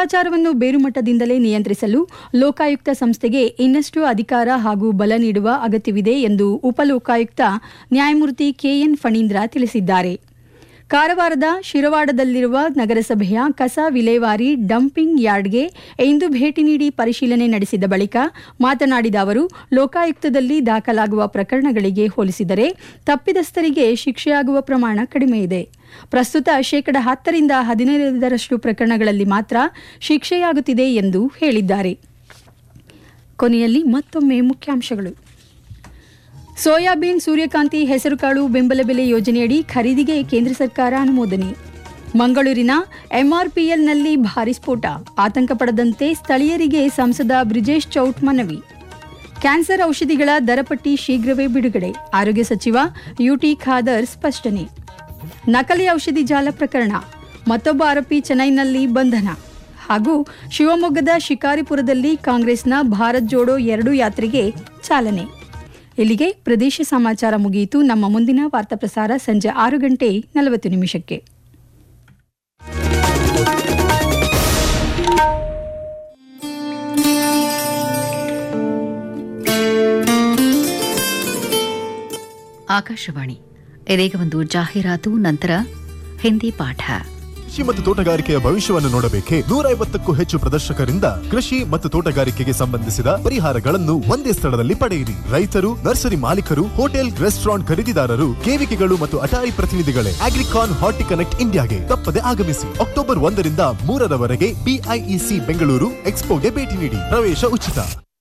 ಭ್ರಷ್ಟಾಚಾರವನ್ನು ಬೇರುಮಟ್ಟದಿಂದಲೇ ನಿಯಂತ್ರಿಸಲು ಲೋಕಾಯುಕ್ತ ಸಂಸ್ಥೆಗೆ ಇನ್ನಷ್ಟು ಅಧಿಕಾರ ಹಾಗೂ ಬಲ ನೀಡುವ ಅಗತ್ಯವಿದೆ ಎಂದು ಉಪಲೋಕಾಯುಕ್ತ ನ್ಯಾಯಮೂರ್ತಿ ಕೆಎನ್ ಫಣೀಂದ್ರ ತಿಳಿಸಿದ್ದಾರೆ ಕಾರವಾರದ ಶಿರವಾಡದಲ್ಲಿರುವ ನಗರಸಭೆಯ ಕಸ ವಿಲೇವಾರಿ ಡಂಪಿಂಗ್ ಯಾರ್ಡ್ಗೆ ಇಂದು ಭೇಟಿ ನೀಡಿ ಪರಿಶೀಲನೆ ನಡೆಸಿದ ಬಳಿಕ ಮಾತನಾಡಿದ ಅವರು ಲೋಕಾಯುಕ್ತದಲ್ಲಿ ದಾಖಲಾಗುವ ಪ್ರಕರಣಗಳಿಗೆ ಹೋಲಿಸಿದರೆ ತಪ್ಪಿತಸ್ಥರಿಗೆ ಶಿಕ್ಷೆಯಾಗುವ ಪ್ರಮಾಣ ಕಡಿಮೆ ಇದೆ ಪ್ರಸ್ತುತ ಶೇಕಡ ಹತ್ತರಿಂದ ಹದಿನೈದರಷ್ಟು ಪ್ರಕರಣಗಳಲ್ಲಿ ಮಾತ್ರ ಶಿಕ್ಷೆಯಾಗುತ್ತಿದೆ ಎಂದು ಹೇಳಿದ್ದಾರೆ ಕೊನೆಯಲ್ಲಿ ಮತ್ತೊಮ್ಮೆ ಮುಖ್ಯಾಂಶಗಳು ಸೋಯಾಬೀನ್ ಸೂರ್ಯಕಾಂತಿ ಹೆಸರುಕಾಳು ಬೆಂಬಲ ಬೆಲೆ ಯೋಜನೆಯಡಿ ಖರೀದಿಗೆ ಕೇಂದ್ರ ಸರ್ಕಾರ ಅನುಮೋದನೆ ಮಂಗಳೂರಿನ ಎಂಆರ್ಪಿಎಲ್ನಲ್ಲಿ ಭಾರಿ ಸ್ಫೋಟ ಆತಂಕ ಪಡದಂತೆ ಸ್ಥಳೀಯರಿಗೆ ಸಂಸದ ಬ್ರಿಜೇಶ್ ಚೌಟ್ ಮನವಿ ಕ್ಯಾನ್ಸರ್ ಔಷಧಿಗಳ ದರಪಟ್ಟಿ ಶೀಘ್ರವೇ ಬಿಡುಗಡೆ ಆರೋಗ್ಯ ಸಚಿವ ಯುಟಿ ಖಾದರ್ ಸ್ಪಷ್ಟನೆ ನಕಲಿ ಔಷಧಿ ಜಾಲ ಪ್ರಕರಣ ಮತ್ತೊಬ್ಬ ಆರೋಪಿ ಚೆನ್ನೈನಲ್ಲಿ ಬಂಧನ ಹಾಗೂ ಶಿವಮೊಗ್ಗದ ಶಿಕಾರಿಪುರದಲ್ಲಿ ಕಾಂಗ್ರೆಸ್ನ ಭಾರತ್ ಜೋಡೋ ಎರಡು ಯಾತ್ರೆಗೆ ಚಾಲನೆ ಇಲ್ಲಿಗೆ ಪ್ರದೇಶ ಸಮಾಚಾರ ಮುಗಿಯಿತು ನಮ್ಮ ಮುಂದಿನ ವಾರ್ತಾ ಪ್ರಸಾರ ಸಂಜೆ ಆರು ಗಂಟೆ ನಲವತ್ತು ನಿಮಿಷಕ್ಕೆ ಆಕಾಶವಾಣಿ ಇದೀಗ ಒಂದು ಜಾಹೀರಾತು ನಂತರ ಹಿಂದಿ ಪಾಠ ಕೃಷಿ ಮತ್ತು ತೋಟಗಾರಿಕೆಯ ಭವಿಷ್ಯವನ್ನು ನೋಡಬೇಕೆ ನೂರ ಐವತ್ತಕ್ಕೂ ಹೆಚ್ಚು ಪ್ರದರ್ಶಕರಿಂದ ಕೃಷಿ ಮತ್ತು ತೋಟಗಾರಿಕೆಗೆ ಸಂಬಂಧಿಸಿದ ಪರಿಹಾರಗಳನ್ನು ಒಂದೇ ಸ್ಥಳದಲ್ಲಿ ಪಡೆಯಿರಿ ರೈತರು ನರ್ಸರಿ ಮಾಲೀಕರು ಹೋಟೆಲ್ ರೆಸ್ಟೋರೆಂಟ್ ಖರೀದಿದಾರರು ಕೇವಿಕೆಗಳು ಮತ್ತು ಅಟಾರಿ ಪ್ರತಿನಿಧಿಗಳೇ ಅಗ್ರಿಕಾನ್ ಹಾರ್ಟಿ ಕನೆಕ್ಟ್ ಇಂಡಿಯಾಗೆ ತಪ್ಪದೆ ಆಗಮಿಸಿ ಅಕ್ಟೋಬರ್ ಒಂದರಿಂದ ಮೂರರವರೆಗೆ ಬಿಐಇಸಿ ಬೆಂಗಳೂರು ಎಕ್ಸ್ಪೋಗೆ ಭೇಟಿ ನೀಡಿ ಪ್ರವೇಶ ಉಚಿತ